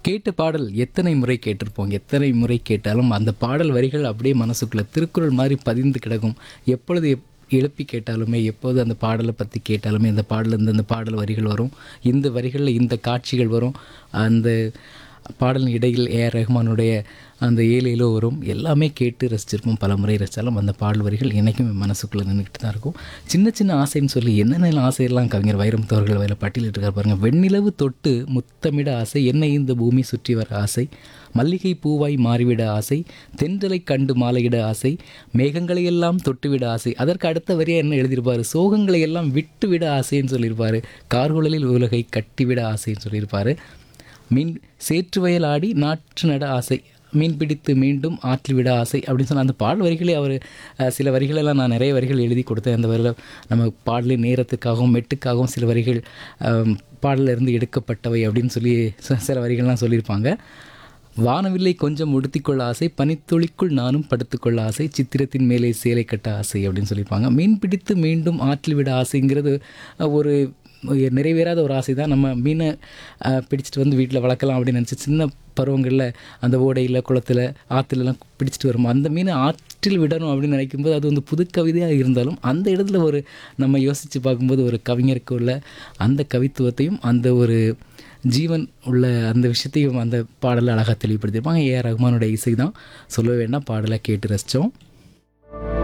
கேட்ட பாடல் எத்தனை முறை கேட்டிருப்போம் எத்தனை முறை கேட்டாலும் அந்த பாடல் வரிகள் அப்படியே மனசுக்குள்ளே திருக்குறள் மாதிரி பதிந்து கிடக்கும் எப்பொழுது எப் எழுப்பி கேட்டாலுமே எப்போது அந்த பாடலை பற்றி கேட்டாலுமே இந்த பாடல் இந்த இந்த பாடல் வரிகள் வரும் இந்த வரிகளில் இந்த காட்சிகள் வரும் அந்த பாடலின் இடையில் ஏஆர் ரஹ்மானுடைய அந்த ஏழேலோ வரும் எல்லாமே கேட்டு ரசிச்சிருப்போம் பல முறை ரசித்தாலும் அந்த பாடல் வரிகள் என்றைக்கும் என் மனசுக்குள்ளே நின்றுக்கிட்டு தான் இருக்கும் சின்ன சின்ன ஆசைன்னு சொல்லி என்னென்ன ஆசையெல்லாம் கவிஞர் வைரம் தோர்கள் வயல பட்டியலிட்டிருக்கார் பாருங்கள் வெண்ணிலவு தொட்டு முத்தமிட ஆசை என்னை இந்த பூமி சுற்றி வர ஆசை மல்லிகை பூவாய் மாறிவிட ஆசை தென்றலை கண்டு மாலையிட ஆசை மேகங்களை எல்லாம் தொட்டுவிட ஆசை அதற்கு அடுத்த வரியா என்ன எழுதியிருப்பார் சோகங்களை எல்லாம் விட்டுவிட ஆசைன்னு சொல்லியிருப்பார் கார்குழலில் உலகை கட்டிவிட ஆசைன்னு சொல்லியிருப்பார் மீன் சேற்று வயல் ஆடி நாற்று நட ஆசை மீன் பிடித்து மீண்டும் ஆற்றில் விட ஆசை அப்படின்னு சொன்ன அந்த பாடல் வரிகளே அவர் அஹ், சில வரிகளெல்லாம் நான் நிறைய வரிகள் எழுதி கொடுத்தேன் அந்த வரியில் நம்ம பாடலின் நேரத்துக்காகவும் மெட்டுக்காகவும் சில வரிகள் அஹ், பாடல்ல இருந்து எடுக்கப்பட்டவை அப்படின்னு சொல்லி ச- சில வரிகள்லாம் சொல்லியிருப்பாங்க வானவில்லை கொஞ்சம் உடுத்திக்கொள்ள ஆசை பனித்துளிக்குள் நானும் படுத்துக்கொள்ள ஆசை சித்திரத்தின் மேலே சேலை கட்ட ஆசை அப்படின்னு சொல்லியிருப்பாங்க மீன் பிடித்து மீண்டும் ஆற்றில் விட ஆசைங்கிறது அஹ், ஒரு நிறைவேறாத ஒரு ஆசை தான் நம்ம மீனை அஹ், பிடிச்சிட்டு வந்து வீட்டில் வளர்க்கலாம் அப்படின்னு நினச்சி சின்ன பருவங்களில் அந்த ஓடையில் குளத்தில் ஆற்றுலலாம் பிடிச்சிட்டு வரும் அந்த மீனை ஆற்றில் விடணும் அப்படின்னு நினைக்கும்போது அது வந்து புது கவிதையாக இருந்தாலும் அந்த இடத்துல ஒரு நம்ம யோசித்து பார்க்கும்போது ஒரு கவிஞருக்கு உள்ள அந்த கவித்துவத்தையும் அந்த ஒரு ஜீவன் உள்ள அந்த விஷயத்தையும் அந்த பாடலை அழகாக தெளிவுபடுத்தியிருப்பாங்க ஏஆர் ரஹ்மானோட இசை தான் சொல்ல வேண்டாம் பாடலை கேட்டு ரசித்தோம்